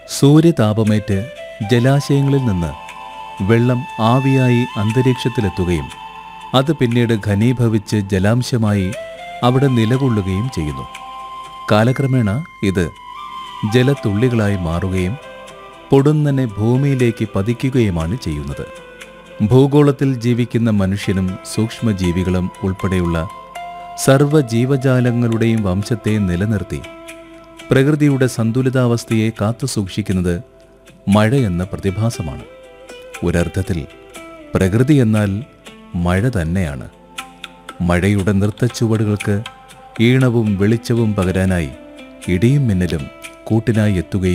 സൂര്യതാപമേറ്റ് ജലാശയങ്ങളിൽ നിന്ന് വെള്ളം ആവിയായി അന്തരീക്ഷത്തിലെത്തുകയും അത് പിന്നീട് ഘനീഭവിച്ച് ജലാംശമായി അവിടെ നിലകൊള്ളുകയും ചെയ്യുന്നു കാലക്രമേണ ഇത് ജലത്തുള്ളികളായി മാറുകയും പൊടുന്നനെ ഭൂമിയിലേക്ക് പതിക്കുകയുമാണ് ചെയ്യുന്നത് ഭൂഗോളത്തിൽ ജീവിക്കുന്ന മനുഷ്യനും സൂക്ഷ്മജീവികളും ഉൾപ്പെടെയുള്ള സർവ്വ ജീവജാലങ്ങളുടെയും വംശത്തെ നിലനിർത്തി പ്രകൃതിയുടെ സന്തുലിതാവസ്ഥയെ കാത്തുസൂക്ഷിക്കുന്നത് മഴ എന്ന പ്രതിഭാസമാണ് ഒരർത്ഥത്തിൽ പ്രകൃതി എന്നാൽ മഴ തന്നെയാണ് മഴയുടെ നൃത്തച്ചുവടുകൾക്ക് ഈണവും വെളിച്ചവും പകരാനായി ഇടിയും മിന്നലും കൂട്ടിനായി എത്തുകയും